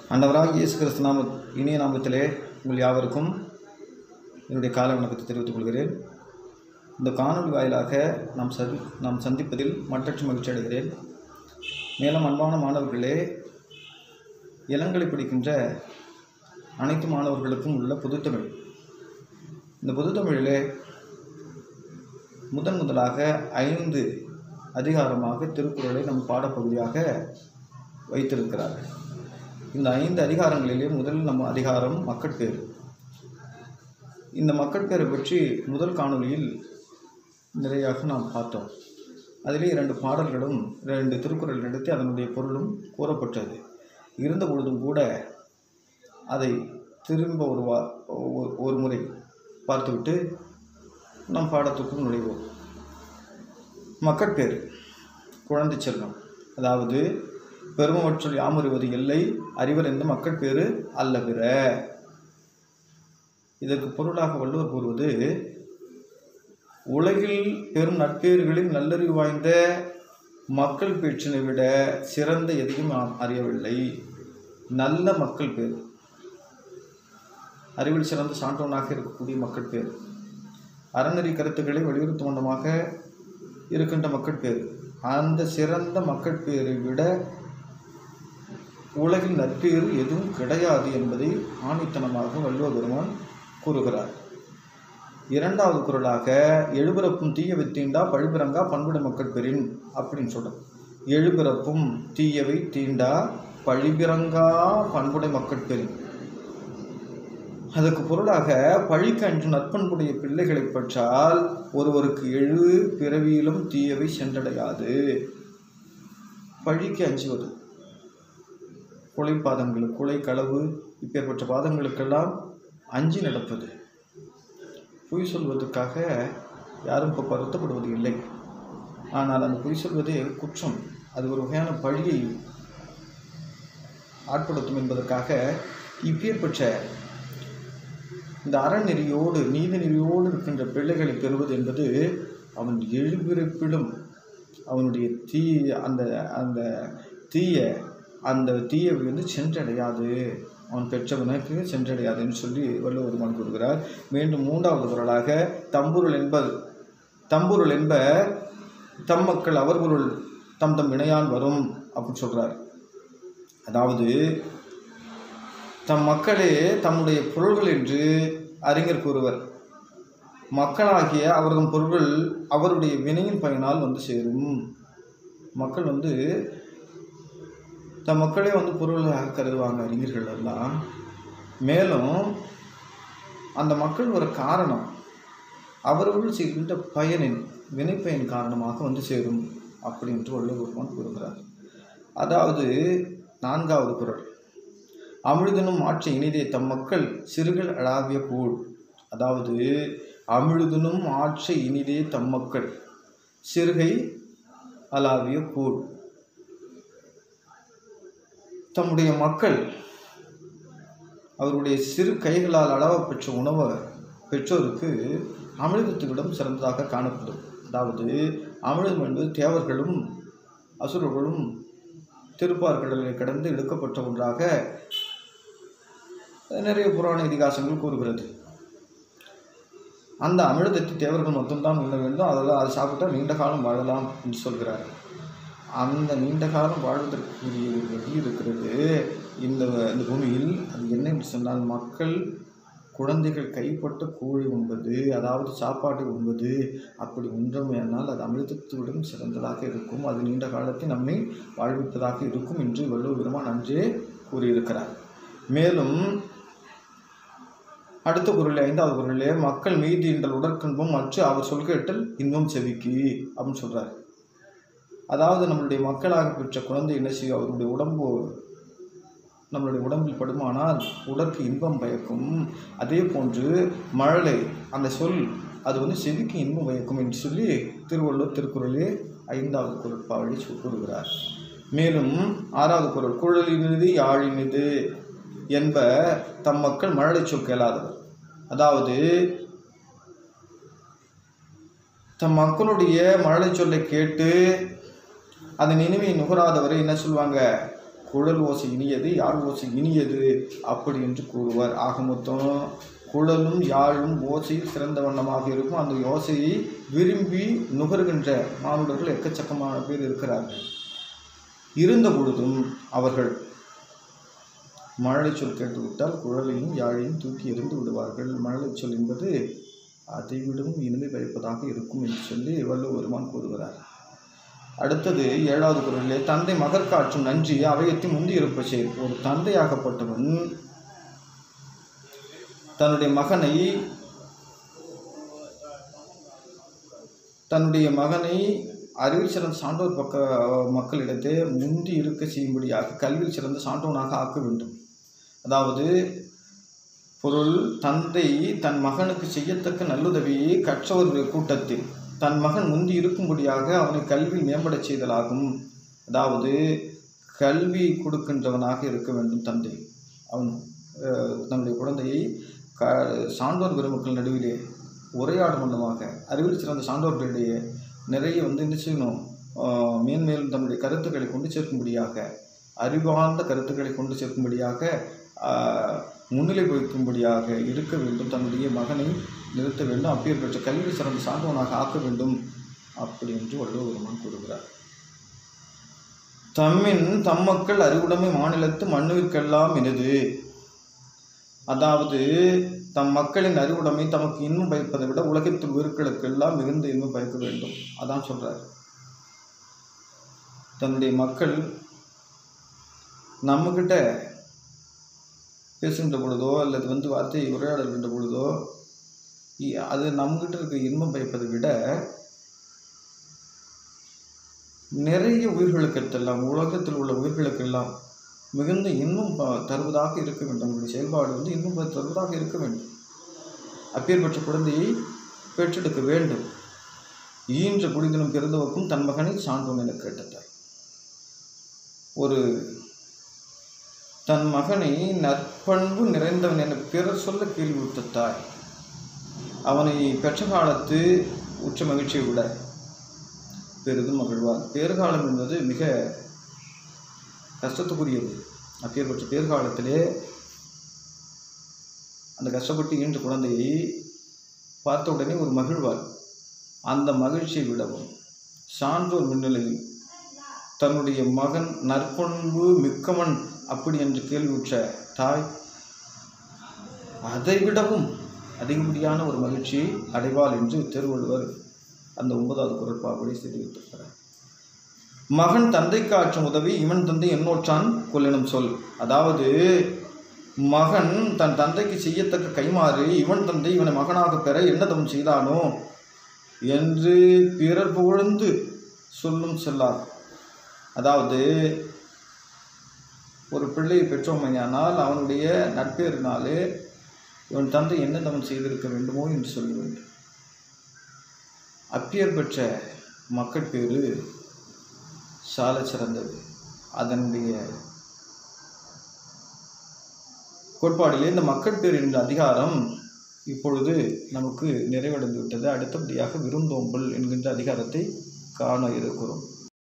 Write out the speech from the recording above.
ஆண்டவராக இயேசு கிறிஸ்து நாம இனிய நாமத்திலே உங்கள் யாவருக்கும் என்னுடைய கால வணக்கத்தை தெரிவித்துக் கொள்கிறேன் இந்த காணொலி வாயிலாக நாம் சதி நாம் சந்திப்பதில் மற்றற்ற மகிழ்ச்சி அடைகிறேன் மேலும் அன்பான மாணவர்களே இளங்கலை படிக்கின்ற அனைத்து மாணவர்களுக்கும் உள்ள பொதுத்தமிழ் இந்த பொதுத்தமிழிலே முதன் முதலாக ஐந்து அதிகாரமாக திருக்குறளை நம் பாடப்பகுதியாக வைத்திருக்கிறார்கள் இந்த ஐந்து அதிகாரங்களிலே முதல் நம்ம அதிகாரம் மக்கட்பேறு இந்த மக்கட்பேரை பற்றி முதல் காணொளியில் நிறையாக நாம் பார்த்தோம் அதிலே இரண்டு பாடல்களும் இரண்டு திருக்குறள் எடுத்து அதனுடைய பொருளும் கூறப்பட்டது இருந்த பொழுதும் கூட அதை திரும்ப ஒரு வா ஒ- ஒரு முறை பார்த்துவிட்டு நம் பாடத்துக்குள் நுழைவோம் மக்கட்பேறு குழந்தை செல்வம் அதாவது பெருமவற்றுள் யாமுறுவது எல்லை அறிவர் என்ற மக்கட்பேறு அல்லவிற இதற்கு பொருளாக வள்ளுவர் கூறுவது உலகில் பெரும் நட்பேறுகளில் நல்லறிவு வாய்ந்த மக்கள் பேச்சினை விட சிறந்த எதையும் நாம் அறியவில்லை நல்ல மக்கள் பேர் அறிவில் சிறந்த சான்றோனாக இருக்கக்கூடிய மக்கள் பேர் அறநெறி கருத்துக்களை வலியுறுத்தும் வண்ணமாக இருக்கின்ற மக்கள் பேர் அந்த சிறந்த மக்கள் பேரை விட உலகில் நற்பேறு எதுவும் கிடையாது என்பதை ஆணித்தனமாக வள்ளுவ பெருமான் கூறுகிறார் இரண்டாவது குரலாக எழுபிறப்பும் தீயவை தீண்டா பழிபிறங்கா பண்புட மக்கள் பெறின் அப்படின்னு சொல்கிறோம் எழுபிறப்பும் தீயவை தீண்டா பழிபிறங்கா பண்புடை மக்கள் பெறின் அதற்கு பொருளாக பழிக்கு அன்று நற்பண்புடைய பிள்ளைகளை பெற்றால் ஒருவருக்கு எழு பிறவியிலும் தீயவை சென்றடையாது பழிக்கு அஞ்சுவது கொலை பாதங்கள் கொலை களவு இப்பேற்பட்ட பாதங்களுக்கெல்லாம் அஞ்சி நடப்பது பொய் சொல்வதற்காக யாரும் இப்போ வருத்தப்படுவது இல்லை ஆனால் அந்த பொய் சொல்வதே குற்றம் அது ஒரு வகையான பழியை ஆட்படுத்தும் என்பதற்காக இப்பேற்பட்ட இந்த அறநெறியோடு நீதி நெறியோடு இருக்கின்ற பிள்ளைகளை பெறுவது என்பது அவன் எழுபிறப்பிலும் அவனுடைய தீ அந்த அந்த தீய அந்த தீயை வந்து சென்றடையாது அவன் பெற்றவனுக்கு சென்றடையாதுன்னு சொல்லி வள்ளுவருமான் கூறுகிறார் மீண்டும் மூன்றாவது குரலாக தம்புருள் என்பது தம்புருள் என்ப தம் மக்கள் அவர் பொருள் தம் தம் இணையான் வரும் அப்படின்னு சொல்றார் அதாவது தம் மக்களே தம்முடைய பொருள்கள் என்று அறிஞர் கூறுவர் மக்களாகிய அவர்தம் பொருள்கள் அவருடைய வினையின் பயனால் வந்து சேரும் மக்கள் வந்து தம் மக்களே வந்து பொருள்களாக கருதுவாங்க அறிஞர்கள் எல்லாம் மேலும் அந்த மக்கள் ஒரு காரணம் அவர்கள் செய்கின்ற பயனின் வினைப்பயன் காரணமாக வந்து சேரும் அப்படின்ட்டு வள்ளுவர்மான் கூறுகிறார் அதாவது நான்காவது குறள் அமிழ்தனும் ஆட்சி இனிதே தம் மக்கள் சிறுகள் அழாவிய கூழ் அதாவது அமிழ்தனும் ஆட்சி இனிதே தம் மக்கள் சிறுகை அலாவிய கூழ் தம்முடைய மக்கள் அவருடைய சிறு கைகளால் அளவ பெற்ற உணவை பெற்றோருக்கு அமிர்தத்தை விடம் சிறந்ததாக காணப்படும் அதாவது அமிர்தம் என்பது தேவர்களும் அசுரர்களும் திருப்பார்கடலை கடந்து எடுக்கப்பட்ட ஒன்றாக நிறைய புராண இதிகாசங்கள் கூறுகிறது அந்த அமிர்தத்தை தேவர்கள் மட்டும்தான் உண்ண வேண்டும் அதில் அதை சாப்பிட்டா நீண்ட காலம் வாழலாம் என்று சொல்கிறார் அந்த நீண்ட காலம் வாழ்வதற்குரிய ஒரு வழி இருக்கிறது இந்த இந்த பூமியில் அது என்ன என்று சொன்னால் மக்கள் குழந்தைகள் கைப்பட்ட கூழை உண்பது அதாவது சாப்பாட்டை உண்பது அப்படி உண்டமையானால் அது அமிர்தத்துடன் சிறந்ததாக இருக்கும் அது நீண்ட காலத்தை நம்மை வாழ்விப்பதாக இருக்கும் என்று வள்ளுவ பெருமான் அன்றே கூறியிருக்கிறார் மேலும் அடுத்த குரல் ஐந்தாவது குரலிலே மக்கள் மீதி என்றல் உடற்கன்பும் மற்ற அவர் சொல் கேட்டல் இன்பம் செவிக்கு அப்படின்னு சொல்றார் அதாவது நம்மளுடைய மக்களாக பெற்ற குழந்தை என்ன செய்யும் அவருடைய உடம்பு நம்மளுடைய உடம்பில் படுமானால் உடற்கு இன்பம் பயக்கும் அதே போன்று மழலை அந்த சொல் அது வந்து செவிக்கு இன்பம் பயக்கும் என்று சொல்லி திருவள்ளுவர் திருக்குறளே ஐந்தாவது குரட்பாவளி கூறுகிறார் மேலும் ஆறாவது குரல் குழலினிது யாழினிது என்ப தம் மக்கள் மழலை சொல் கேளாதவர் அதாவது தம் மக்களுடைய மழலை சொல்லை கேட்டு அதன் இனிமையை நுகராதவரை என்ன சொல்லுவாங்க குழல் ஓசை இனியது யாழ் ஓசை இனியது அப்படி என்று கூறுவார் ஆக மொத்தம் குழலும் யாழும் ஓசையில் சிறந்த வண்ணமாக இருக்கும் அந்த ஓசையை விரும்பி நுகர்கின்ற மானுடர்கள் எக்கச்சக்கமான பேர் இருக்கிறார்கள் இருந்த பொழுதும் அவர்கள் மழலை சொல் கேட்டுவிட்டால் குழலையும் யாழையும் தூக்கி எறிந்து விடுவார்கள் மழலை சொல் என்பது அதைவிடவும் இனிமை பயப்பதாக இருக்கும் என்று சொல்லி வள்ளுவருமான் கூறுகிறார் அடுத்தது ஏழாவது குரலிலே தந்தை மகர் காற்றும் நன்றி அவையத்தை முந்தி இருப்ப செயல் ஒரு தந்தையாகப்பட்டவன் தன்னுடைய மகனை தன்னுடைய மகனை அறிவில் சிறந்த சான்றோர் பக்க மக்களிடத்தே முந்தி இருக்க செய்யும்படியாக கல்வியில் சிறந்த சான்றோனாக ஆக்க வேண்டும் அதாவது பொருள் தந்தை தன் மகனுக்கு செய்யத்தக்க நல்லுதவியை கற்றவர் கூட்டத்தில் தன் மகன் முந்தி இருக்கும்படியாக அவனை கல்வி மேம்படச் செய்தலாகும் அதாவது கல்வி கொடுக்கின்றவனாக இருக்க வேண்டும் தந்தை அவன் அஹ், தன்னுடைய குழந்தையை க சான்றோர் பெருமக்கள் நடுவிலே உரையாடும் வண்ணமாக அறிவில் சிறந்த சான்றோர்களிடையே நிறைய வந்து என்ன செய்யணும் ஆஹ், மேன்மேலும் தன்னுடைய கருத்துக்களை கொண்டு சேர்க்கும்படியாக அறிவார்ந்த கருத்துக்களை கொண்டு சேர்க்கும்படியாக ஆஹ், முன்னிலை வைக்கும்படியாக இருக்க வேண்டும் தன்னுடைய மகனை நிறுத்த வேண்டும் அப்பேர் பெற்ற கல்வி சிறந்த சான்றவனாக ஆக்க வேண்டும் அப்படி என்று வள்ளுவருமான் கூறுகிறார் தம்மின் தம்மக்கள் அறிவுடைமை மாநிலத்து மண்ணுவிற்கெல்லாம் இனிது அதாவது தம் மக்களின் அறிவுடைமை தமக்கு இன்பம் பயப்பதை விட உலகத்தில் உயிர்களுக்கெல்லாம் மிகுந்த இன்பம் பயக்க வேண்டும் அதான் சொல்றார் தன்னுடைய மக்கள் நம்மக்கிட்ட பேசுகின்ற பொழுதோ அல்லது வந்து வார்த்தை உரையாடுகின்ற பொழுதோ இ- அது நம்மகிட்ட இருக்க இன்பம் பயப்பதை விட நிறைய உயிர்களுக்கெல்லாம் உலகத்தில் உள்ள உயிர்களுக்கெல்லாம் மிகுந்த இன்பம் ப- தருவதாக இருக்க வேண்டும் நம்முடைய செயல்பாடு வந்து இன்பம் ப- தருவதாக இருக்க வேண்டும் அப்பேற்பட்ட குழந்தையை பெற்றெடுக்க வேண்டும் ஈன்ற குடிதினம் பிறந்தவர்க்கும் தன் மகனை சான்றோன் என கேட்டதாய் ஒரு தன் மகனை நற்பண்பு நிறைந்தவன் என பிறர் சொல்ல கேள்வியுற்ற தாய் அவனை பெற்ற காலத்து உச்ச மகிழ்ச்சியை விட பெரிதும் மகிழ்வார் பேறுகாலம் என்பது மிக கஷ்டத்துக்குரியது அப்பேற்பட்ட பேர்காலத்திலே அந்த கஷ்டப்பட்டு ஈன்ற குழந்தையை பார்த்த உடனே ஒரு மகிழ்வார் அந்த மகிழ்ச்சியை விடவும் சான்றோர் முன்னிலையில் தன்னுடைய மகன் நற்பண்பு மிக்கவன் அப்படி என்று கேள்வியுற்ற தாய் அதை விடவும் அதிகப்படியான ஒரு மகிழ்ச்சியை அடைவாள் என்று திருவள்ளுவர் அந்த ஒன்பதாவது குரட்பாப்படி தெரிவித்திருக்கிறார் மகன் தந்தைக்கு ஆற்றும் உதவி இவன் தந்தை என்னோற்றான் கொல்லினும் சொல் அதாவது மகன் தன் தந்தைக்கு செய்யத்தக்க கைமாறு இவன் தந்தை இவனை மகனாக பெற என்ன தவம் செய்தானோ என்று பிறர் புகழ்ந்து சொல்லும் செல்லார் அதாவது ஒரு பிள்ளையை பெற்றோமையானால் அவனுடைய நட்பேறினாலே இவன் தந்தை என்ன தவம் செய்திருக்க வேண்டுமோ என்று சொல்ல வேண்டும் அப்பேர் பெற்ற மக்கட்பேறு சால சிறந்தது அதனுடைய கோட்பாடிலே இந்த மக்கட்பேறு என்ற அதிகாரம் இப்பொழுது நமக்கு நிறைவடைந்து விட்டது அடுத்தபடியாக விருந்தோம்பல் என்கின்ற அதிகாரத்தை காண இருக்கிறோம்